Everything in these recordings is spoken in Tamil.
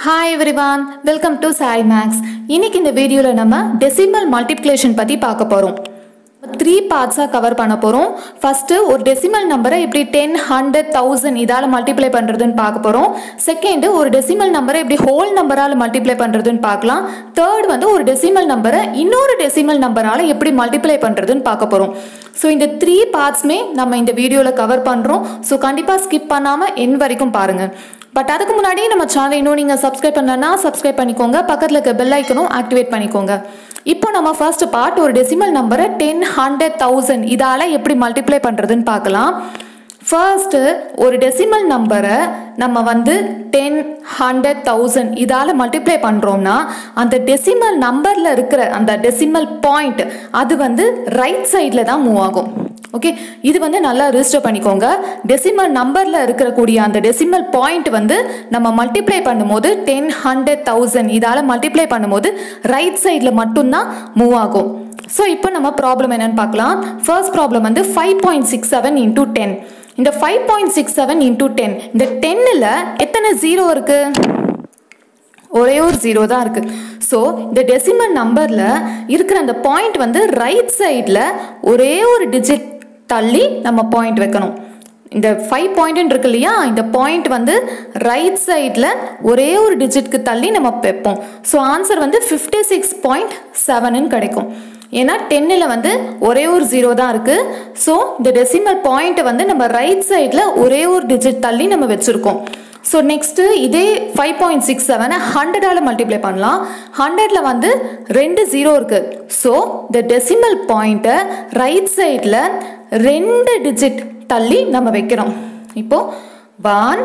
hi everyone welcome to Sai maths இன்னைக்கு இந்த வீடியோவில் நம்ம டெசிமல் மல்டிப்ளிகேஷன் பற்றி பார்க்க போகிறோம் த்ரீ பார்ட்ஸாக கவர் பண்ண போகிறோம் ஃபஸ்ட்டு ஒரு டெசிமல் நம்பரை எப்படி டென் ஹண்ட்ரட் தௌசண்ட் இதால் மல்டிப்ளை பண்ணுறதுன்னு பார்க்க போகிறோம் செகண்டு ஒரு டெசிமல் நம்பரை எப்படி ஹோல் நம்பரால் மல்டிப்ளை பண்ணுறதுன்னு பார்க்கலாம் தேர்ட் வந்து ஒரு டெசிமல் நம்பரை இன்னொரு டெசிமல் நம்பரால் எப்படி மல்டிப்ளை பண்ணுறதுன்னு பார்க்க போகிறோம் ஸோ இந்த த்ரீ பார்ட்ஸுமே நம்ம இந்த வீடியோவில் கவர் பண்ணுறோம் ஸோ கண்டிப்பாக ஸ்கிப் பண்ணாமல் என் வரைக்கும் பாருங்கள் பட் அதுக்கு முன்னாடி நம்ம சேனல் இன்னும் நீங்கள் சப்ஸ்கிரைப் பண்ணலன்னா சப்ஸ்கிரைப் பண்ணிக்கோங்க பக்கத்தில் இருக்க பெல் ஐக்கனும் ஆக்டிவேட் பண்ணிக்கோங்க இப்போ நம்ம ஃபர்ஸ்ட் பார்ட் ஒரு டெசிமல் நம்பரை டென் ஹண்ட்ரட் தௌசண்ட் இதால் எப்படி மல்டிப்ளை பண்ணுறதுன்னு பார்க்கலாம் ஃபர்ஸ்ட்டு ஒரு டெசிமல் நம்பரை நம்ம வந்து டென் ஹண்ட்ரட் தௌசண்ட் இதால் மல்டிப்ளை பண்ணுறோம்னா அந்த டெசிமல் நம்பரில் இருக்கிற அந்த டெசிமல் பாயிண்ட் அது வந்து ரைட் சைடில் தான் மூவ் ஆகும் ஓகே இது வந்து நல்லா ரிஜிஸ்டர் பண்ணிக்கோங்க டெசிமல் நம்பரில் இருக்கக்கூடிய அந்த டெசிமல் பாயிண்ட் வந்து நம்ம மல்டிப்ளை பண்ணும்போது டென் ஹண்ட்ரட் தௌசண்ட் இதால் மல்டிப்ளை பண்ணும்போது ரைட் சைடில் மட்டும்தான் மூவ் ஆகும் ஸோ இப்போ நம்ம ப்ராப்ளம் என்னன்னு பார்க்கலாம் ஃபர்ஸ்ட் ப்ராப்ளம் வந்து five point six seven into ten இந்த five point six seven into ten இந்த டென்னில் எத்தனை ஜீரோ இருக்குது ஒரே ஒரு ஜீரோ தான் இருக்குது ஸோ இந்த டெசிமல் நம்பரில் இருக்கிற அந்த பாயிண்ட் வந்து ரைட் சைடில் ஒரே ஒரு டிஜிட் தள்ளி நம்ம பாயிண்ட் வைக்கணும் இந்த ஃபைவ் பாயிண்ட் இருக்கு இல்லையா இந்த பாயிண்ட் வந்து ரைட் சைடில் ஒரே ஒரு டிஜிட்க்கு தள்ளி நம்ம வைப்போம் ஸோ ஆன்சர் வந்து ஃபிஃப்டி சிக்ஸ் பாயிண்ட் செவனுன்னு கிடைக்கும் ஏன்னா டென்னில் வந்து ஒரே ஒரு ஜீரோ தான் இருக்குது ஸோ இந்த டெசிமல் பாயிண்ட்டை வந்து நம்ம ரைட் சைடில் ஒரே ஒரு டிஜிட் தள்ளி நம்ம வச்சுருக்கோம் ஸோ நெக்ஸ்ட்டு இதே ஃபைவ் பாயிண்ட் சிக்ஸ் செவனை ஹண்ட்ரடால் மல்டிப்ளை பண்ணலாம் ஹண்ட்ரடில் வந்து ரெண்டு ஜீரோ இருக்குது ஸோ இந்த டெசிமல் பாயிண்ட்டை ரைட் சைடில் ரெண்டு டிஜிட் தள்ளி நம்ம வைக்கிறோம் இப்போ one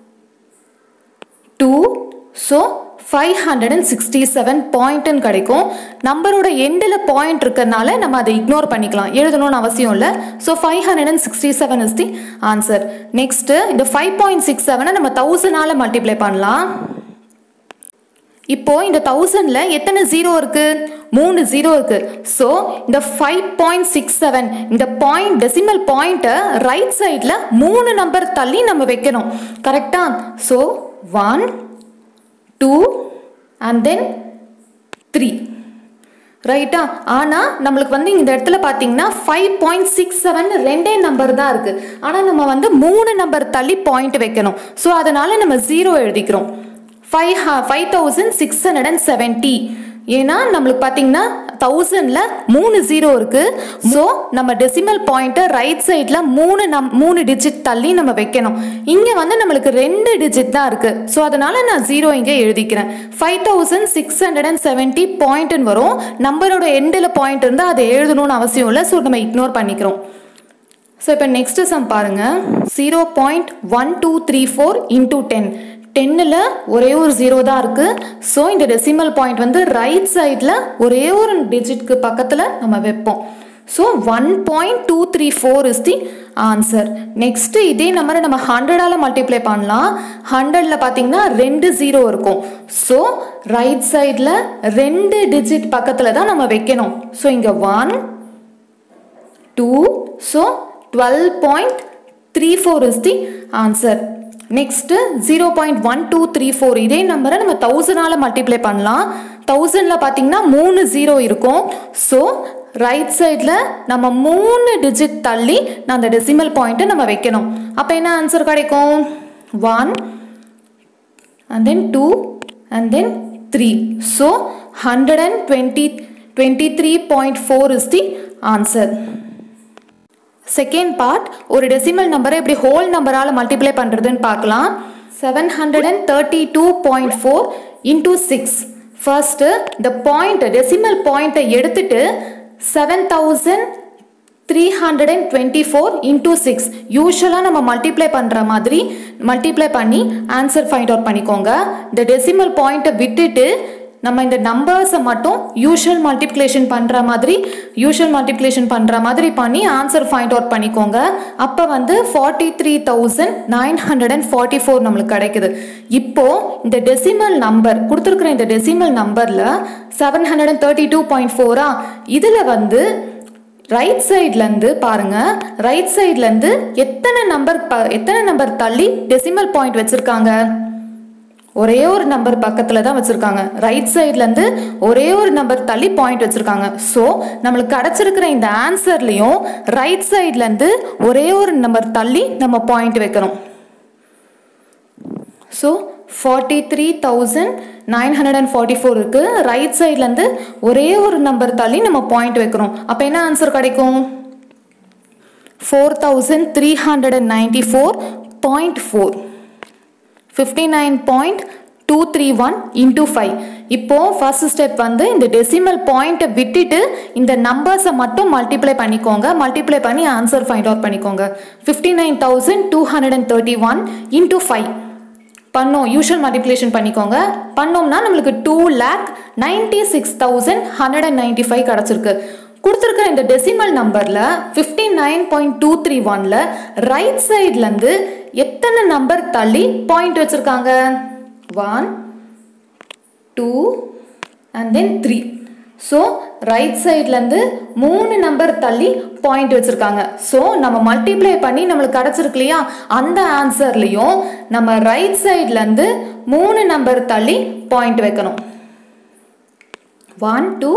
two so five hundred and sixty seven பாயிண்ட்டுன்னு கிடைக்கும் நம்பரோட எண்டில் பாயிண்ட் இருக்கிறதுனால நம்ம அதை இக்னோர் பண்ணிக்கலாம் எழுதணும்னு அவசியம் இல்லை so five hundred and sixty seven is the answer next இந்த ஃபைவ் பாயிண்ட் சிக்ஸ் செவனை நம்ம தௌசண்டால் மல்டிப்ளை பண்ணலாம் இப்போ இந்த தௌசண்ட்ல எத்தனை ஜீரோ இருக்கு மூணு ஜீரோ இருக்கு ஸோ இந்த ஃபைவ் பாயிண்ட் சிக்ஸ் செவன் இந்த பாயிண்ட் டெசிமல் பாயிண்ட்டை ரைட் சைடில் மூணு நம்பர் தள்ளி நம்ம வைக்கணும் கரெக்டா so one two and then three ரைட்டா ஆனால் நம்மளுக்கு வந்து இந்த இடத்துல பார்த்தீங்கன்னா ஃபைவ் பாயிண்ட் சிக்ஸ் செவன் ரெண்டே நம்பர் தான் இருக்குது ஆனால் நம்ம வந்து மூணு நம்பர் தள்ளி பாயிண்ட் வைக்கணும் ஸோ அதனால நம்ம ஜீரோ எழுதிக்கிறோம் five five thousand six hundred and seventy ஏன்னா நம்மளுக்கு பார்த்தீங்கன்னா தௌசண்டில் மூணு ஜீரோ இருக்குது ஸோ நம்ம டெசிமல் பாயிண்ட்டை ரைட் சைடில் மூணு நம் மூணு டிஜிட் தள்ளி நம்ம வைக்கணும் இங்கே வந்து நம்மளுக்கு ரெண்டு டிஜிட் தான் இருக்குது ஸோ அதனால் நான் ஜீரோ இங்கே எழுதிக்கிறேன் five thousand six hundred and seventy பாயிண்ட்டுன்னு வரும் நம்பரோட எண்டில் பாயிண்ட் இருந்தால் அதை எழுதணும்னு அவசியம் இல்லை ஸோ நம்ம இக்னோர் பண்ணிக்கிறோம் ஸோ இப்போ நெக்ஸ்ட்டு சம் பாருங்கள் zero point one two three four into ten டென்னில் ஒரே ஒரு ஜீரோ தான் இருக்குது ஸோ இந்த டெசிமல் பாயிண்ட் வந்து ரைட் சைடில் ஒரே ஒரு டிஜிட்க்கு பக்கத்தில் நம்ம வைப்போம் so one point two three four is the answer next இதே நம்பரை நம்ம ஹண்ட்ரடால் மல்டிப்ளை பண்ணலாம் ஹண்ட்ரடில் பார்த்தீங்கன்னா ரெண்டு ஜீரோ இருக்கும் ஸோ ரைட் சைடில் ரெண்டு டிஜிட் பக்கத்தில் தான் நம்ம வைக்கணும் ஸோ இங்கே one two so twelve point three four is the answer next zero point one two three four இதே நம்பரை நம்ம தௌசண்டால் மல்டிப்ளை பண்ணலாம் தௌசண்டில் பார்த்தீங்கன்னா மூணு ஜீரோ இருக்கும் ஸோ ரைட் சைடில் நம்ம மூணு டிஜிட் தள்ளி நான் அந்த டெசிமல் பாயிண்ட்டை நம்ம வைக்கணும் அப்போ என்ன ஆன்சர் கிடைக்கும் one and then two and then three so hundred and twenty twenty three point four is the answer second part ஒரு டெசிமல் நம்பரை எப்படி ஹோல் நம்பரால் மல்டிப்ளை பண்ணுறதுன்னு பார்க்கலாம் seven hundred and thirty two point four into six first இந்த பாயிண்ட் டெசிமல் பாயிண்ட்டை எடுத்துட்டு seven thousand three hundred and twenty four into six யூஸ்வலாக நம்ம மல்டிப்ளை பண்ணுற மாதிரி மல்டிப்ளை பண்ணி ஆன்சர் ஃபைண்ட் அவுட் பண்ணிக்கோங்க இந்த டெசிமல் பாயிண்ட்டை விட்டுட்டு நம்ம இந்த நம்பர்ஸை மட்டும் யூஷுவல் மல்டிப்ளிகேஷன் பண்ணுற மாதிரி யூஷுவல் மல்டிப்ளிகேஷன் பண்ணுற மாதிரி பண்ணி ஆன்சர் ஃபைண்ட் அவுட் பண்ணிக்கோங்க அப்போ வந்து forty three thousand nine hundred and forty four நம்மளுக்கு கிடைக்குது இப்போ இந்த டெசிமல் நம்பர் கொடுத்துருக்குற இந்த டெசிமல் நம்பரில் seven hundred and thirty two point ஃபோரா இதில் வந்து ரைட் சைட்லேருந்து பாருங்க ரைட் சைட்லேருந்து எத்தனை நம்பர் எத்தனை நம்பர் தள்ளி டெசிமல் பாயிண்ட் வச்சுருக்காங்க ஒரே ஒரு நம்பர் பக்கத்தில் தான் வச்சுருக்காங்க ரைட் சைட்லேருந்து ஒரே ஒரு நம்பர் தள்ளி பாயிண்ட் வச்சுருக்காங்க ஸோ நம்மளுக்கு கிடச்சிருக்கிற இந்த ஆன்சர்லேயும் ரைட் சைட்லேருந்து ஒரே ஒரு நம்பர் தள்ளி நம்ம பாயிண்ட் வைக்கிறோம் so forty three thousand nine hundred and forty four இருக்குது ரைட் சைட்லேருந்து ஒரே ஒரு நம்பர் தள்ளி நம்ம பாயிண்ட் வைக்கிறோம் அப்போ என்ன ஆன்சர் கிடைக்கும் four thousand three hundred and ninety four point four fifty nine point two three one into five இப்போது ஃபர்ஸ்ட் ஸ்டெப் வந்து இந்த டெசிமல் பாயிண்ட்டை விட்டுட்டு இந்த நம்பர்ஸை மட்டும் மல்டிப்ளை பண்ணிக்கோங்க மல்டிப்ளை பண்ணி ஆன்சர் ஃபைண்ட் அவுட் பண்ணிக்கோங்க fifty nine thousand two hundred and thirty one into five பண்ணோம் யூஷுவல் மல்டிப்ளிகேஷன் பண்ணிக்கோங்க பண்ணோம்னா நம்மளுக்கு two lakh ninety six thousand hundred and ninety five கிடச்சிருக்கு கொடுத்துருக்க இந்த டெசிமல் நம்பரில் fifty nine point two three ஒனில் ரைட் சைட்லேருந்து எத்தனை நம்பர் தள்ளி பாயிண்ட் வச்சுருக்காங்க one two and then three so right சைட்லேருந்து மூணு நம்பர் தள்ளி பாயிண்ட் வச்சுருக்காங்க ஸோ நம்ம மல்டிப்ளை பண்ணி நம்மளுக்கு கிடச்சிருக்கு இல்லையா அந்த ஆன்சர்லேயும் நம்ம ரைட் சைட்லேருந்து மூணு நம்பர் தள்ளி பாயிண்ட் வைக்கணும் one two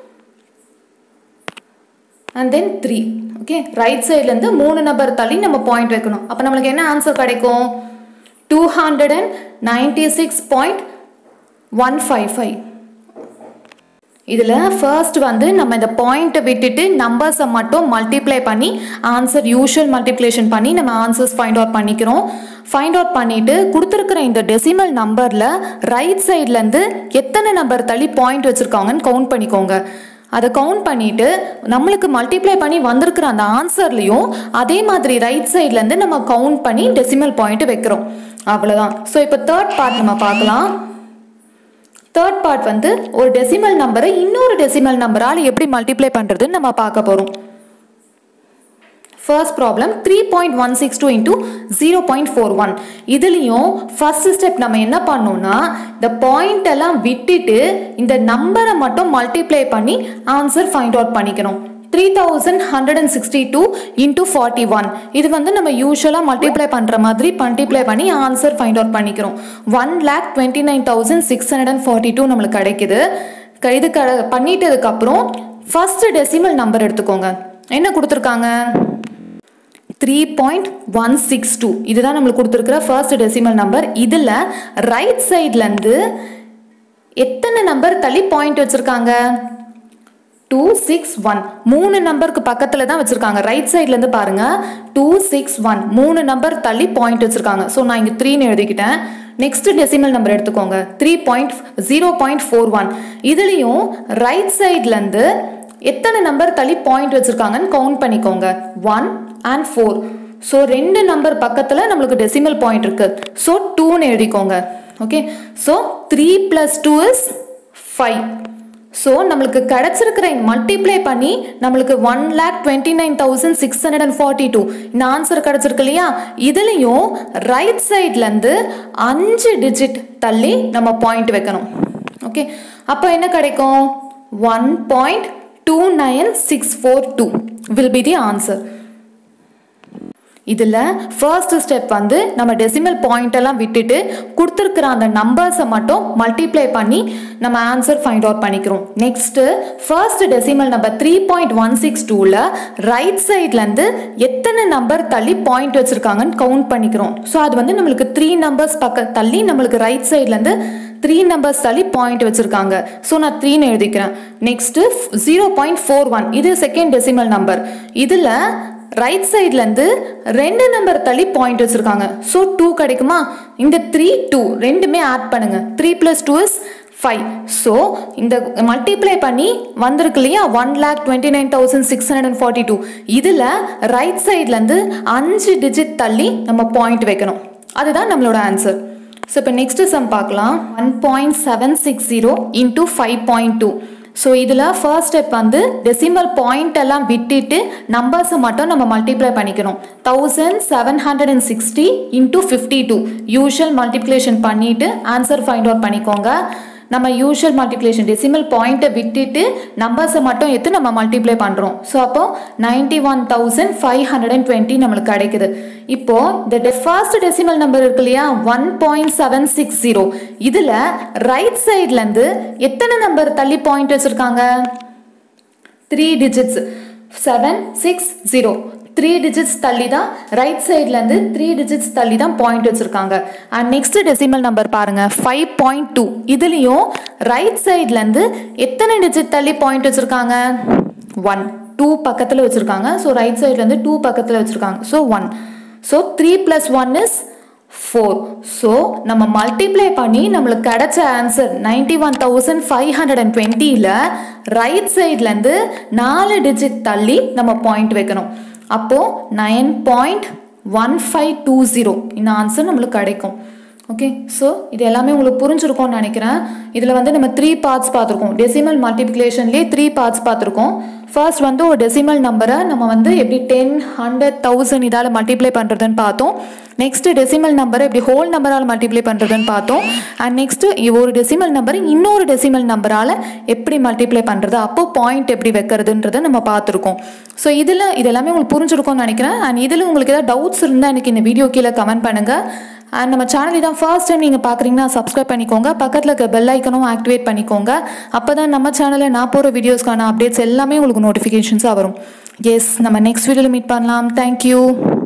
and then three okay right சைட்லேருந்து மூணு நம்பர் தள்ளி நம்ம பாயிண்ட் வைக்கணும் அப்போ நம்மளுக்கு என்ன ஆன்சர் கிடைக்கும் two hundred and ninety six point one five five இதில் ஃபர்ஸ்ட் வந்து நம்ம இந்த பாயிண்ட்டை விட்டுட்டு நம்பர்ஸை மட்டும் மல்டிப்ளை பண்ணி ஆன்சர் யூஷுவல் மல்டிப்ளேஷன் பண்ணி நம்ம ஆன்சர்ஸ் ஃபைண்ட் அவுட் பண்ணிக்கிறோம் ஃபைண்ட் அவுட் பண்ணிவிட்டு கொடுத்துருக்குற இந்த டெசிமல் நம்பரில் ரைட் சைட்லேருந்து எத்தனை நம்பர் தள்ளி பாயிண்ட் வச்சுருக்காங்கன்னு கவுண்ட் பண்ணிக்கோங்க அதை கவுண்ட் பண்ணிட்டு நம்மளுக்கு மல்டிப்ளை பண்ணி வந்திருக்கிற அந்த ஆன்சர்லையும் அதே மாதிரி ரைட் சைட்லேருந்து நம்ம கவுண்ட் பண்ணி டெசிமல் பாயிண்ட் வைக்கிறோம் அவ்வளோதான் ஸோ இப்போ தேர்ட் பார்ட் நம்ம பார்க்கலாம் தேர்ட் பார்ட் வந்து ஒரு டெசிமல் நம்பரை இன்னொரு டெசிமல் நம்பரால் எப்படி மல்டிப்ளை பண்ணுறதுன்னு நம்ம பார்க்க போகிறோம் first problem three point one six two into zero point four one இதுலேயும் ஃபர்ஸ்ட் ஸ்டெப் நம்ம என்ன பண்ணோம்னா இந்த பாயிண்ட் எல்லாம் விட்டுட்டு இந்த நம்பரை மட்டும் மல்டிப்ளை பண்ணி ஆன்சர் ஃபைண்ட் அவுட் பண்ணிக்கணும் three thousand hundred and sixty two into forty one இது வந்து நம்ம யூஸ்வலாக மல்டிப்ளை பண்ணுற மாதிரி மல்டிப்ளை பண்ணி ஆன்சர் ஃபைண்ட் அவுட் பண்ணிக்கிறோம் one lakh twenty nine thousand six hundred and forty two நம்மளுக்கு கிடைக்குது க- இது க பண்ணிட்டதுக்கப்புறம் ஃபர்ஸ்ட் டெசிமல் நம்பர் எடுத்துக்கோங்க என்ன கொடுத்துருக்காங்க three point one six two இதுதான் நம்மளுக்கு கொடுத்துருக்குற ஃபர்ஸ்ட் டெசிமல் நம்பர் இதில் ரைட் சைட்லேருந்து எத்தனை நம்பர் தள்ளி பாயிண்ட் வச்சுருக்காங்க டூ சிக்ஸ் ஒன் மூணு நம்பருக்கு பக்கத்தில் தான் வச்சுருக்காங்க ரைட் சைட்லேருந்து பாருங்கள் டூ சிக்ஸ் ஒன் மூணு நம்பர் தள்ளி பாயிண்ட் வச்சுருக்காங்க ஸோ நான் இங்கே த்ரீன்னு எழுதிக்கிட்டேன் நெக்ஸ்ட் டெசிமல் நம்பர் எடுத்துக்கோங்க three point zero point four one இதுலேயும் ரைட் சைட்லேருந்து எத்தனை நம்பர் தள்ளி பாயிண்ட் வச்சுருக்காங்கன்னு கவுண்ட் பண்ணிக்கோங்க ஒன் அண்ட் ஃபோர் ஸோ ரெண்டு நம்பர் பக்கத்தில் நம்மளுக்கு டெசிமல் பாயிண்ட் இருக்கு ஸோ டூன்னு எழுதிக்கோங்க okay so three plus two is five so நம்மளுக்கு கிடச்சிருக்கிற மல்டிப்ளை பண்ணி நம்மளுக்கு one lakh twenty nine thousand six hundred and forty two இந்த ஆன்சர் கிடச்சிருக்கு இல்லையா இதுலேயும் ரைட் சைட்லேருந்து அஞ்சு டிஜிட் தள்ளி நம்ம பாயிண்ட் வைக்கணும் ஓகே அப்போ என்ன கிடைக்கும் one point two nine six four two will be the answer இதில் ஃபர்ஸ்ட் ஸ்டெப் வந்து நம்ம டெசிமல் பாயிண்ட் எல்லாம் விட்டுட்டு கொடுத்துருக்குற அந்த நம்பர்ஸை மட்டும் மல்டிப்ளை பண்ணி நம்ம ஆன்சர் ஃபைண்ட் அவுட் பண்ணிக்கிறோம் next first decimal number three point one six டூவில் ரைட் சைட்லேருந்து எத்தனை நம்பர் தள்ளி பாயிண்ட் வச்சுருக்காங்கன்னு கவுண்ட் பண்ணிக்கிறோம் ஸோ அது வந்து நம்மளுக்கு த்ரீ நம்பர்ஸ் பக்க தள்ளி நம்மளுக்கு ரைட் சைட்லேருந்து த்ரீ நம்பர்ஸ் தள்ளி பாயிண்ட் வச்சுருக்காங்க ஸோ நான் த்ரீன்னு எழுதிக்கிறேன் next zero point four one இது செகண்ட் டெசிமல் நம்பர் இதில் ரைட் சைட்லேருந்து ரெண்டு நம்பர் தள்ளி பாயிண்ட் வச்சுருக்காங்க ஸோ டூ கிடைக்குமா இந்த த்ரீ டூ ரெண்டுமே ஆட் பண்ணுங்க three plus two is five so இந்த மல்டிப்ளை பண்ணி வந்திருக்கு இல்லையா one lakh twenty nine thousand six hundred and forty two இதில் ரைட் சைட்லேருந்து அஞ்சு டிஜிட் தள்ளி நம்ம பாயிண்ட் வைக்கணும் அதுதான் நம்மளோட ஆன்சர் ஸோ இப்போ நெக்ஸ்ட் சம் பார்க்கலாம் one point seven six zero into five point two so இதில் ஃபர்ஸ்ட் ஸ்டெப் வந்து டெசிமல் பாயிண்ட் எல்லாம் விட்டுட்டு நம்பர்ஸை மட்டும் நம்ம மல்டிப்ளை பண்ணிக்கணும் thousand seven hundred and sixty into fifty two usual multiplication பண்ணிவிட்டு ஆன்சர் ஃபைண்ட் அவுட் பண்ணிக்கோங்க நம்ம யூஷுவல் மல்டிப்ளிகேஷன் டெசிமல் பாயிண்ட்டை விட்டுட்டு நம்பர்ஸை மட்டும் எடுத்து நம்ம மல்டிப்ளை பண்ணுறோம் ஸோ அப்போ ninety one thousand five hundred and twenty நம்மளுக்கு கிடைக்குது இப்போ இந்த ஃபர்ஸ்ட் டெசிமல் நம்பர் இருக்கு இல்லையா one point seven six zero இதில் ரைட் சைட்லேருந்து எத்தனை நம்பர் தள்ளி பாயிண்ட் வச்சுருக்காங்க three digits seven six zero three digits தள்ளி தான் ரைட் சைட்லேருந்து த்ரீ டிஜிட்ஸ் தள்ளி தான் பாயிண்ட் வச்சுருக்காங்க அண்ட் நெக்ஸ்ட் டெசிமல் நம்பர் பாருங்க ஃபைவ் பாயிண்ட் டூ இதுலேயும் ரைட் சைட்லேருந்து எத்தனை டிஜிட் தள்ளி பாயிண்ட் வச்சுருக்காங்க ஒன் டூ பக்கத்தில் வச்சுருக்காங்க ஸோ ரைட் சைட்லேருந்து டூ பக்கத்தில் வச்சுருக்காங்க so one so three plus one is four so நம்ம மல்டிப்ளை பண்ணி நம்மளுக்கு கிடைச்ச answer ninety one thousand five hundred and டுவெண்ட்டியில் ரைட் சைட்லேருந்து நாலு டிஜிட் தள்ளி நம்ம பாயிண்ட் வைக்கணும் அப்போது nine point one five two zero இந்த ஆன்சர் நம்மளுக்கு கிடைக்கும் ஓகே ஸோ இது எல்லாமே உங்களுக்கு புரிஞ்சிருக்கும்னு நினைக்கிறேன் இதில் வந்து நம்ம த்ரீ பார்ட்ஸ் பார்த்துருக்கோம் டெசிமல் மல்டிப்ளிகேஷன்லேயே த்ரீ பார்ட்ஸ் பார்த்துருக்கோம் ஃபர்ஸ்ட் வந்து ஒரு டெசிமல் நம்பரை நம்ம வந்து எப்படி டென் ஹண்ட்ரட் தௌசண்ட் இதால் மல்டிப்ளை பண்ணுறதுன்னு பார்த்தோம் நெக்ஸ்ட் டெசிமல் நம்பரை எப்படி ஹோல் நம்பரால் மல்டிப்ளை பண்ணுறதுன்னு பார்த்தோம் அண்ட் நெக்ஸ்ட் ஒரு டெசிமல் நம்பர் இன்னொரு டெசிமல் நம்பரால் எப்படி மல்டிப்ளை பண்ணுறது அப்போ பாயிண்ட் எப்படி வைக்கிறதுன்றதை நம்ம பார்த்துருக்கோம் ஸோ இதில் இது எல்லாமே உங்களுக்கு புரிஞ்சிருக்கும்னு நினைக்கிறேன் அண்ட் இதில் உங்களுக்கு ஏதாவது டவுட்ஸ் இருந்தால் எனக்கு இந்த வீடியோ கீழே கமெண்ட் பண்ணுங்கள் அண்ட் நம்ம சேனல் இதான் ஃபர்ஸ்ட் டைம் நீங்கள் பார்க்குறீங்கன்னா சப்ஸ்கிரைப் பண்ணிக்கோங்க பக்கத்தில் இருக்க பெல் ஐக்கனும் ஆக்டிவேட் பண்ணிக்கோங்க அப்போ தான் நம்ம சேனலில் நான் போகிற வீடியோஸ்க்கான அப்டேட்ஸ் எல்லாமே உங்களுக்கு நோட்டிஃபிகேஷன்ஸாக வரும் எஸ் நம்ம நெக்ஸ்ட் வீடியோவில் மீட் பண்ணலாம் தேங்க்யூ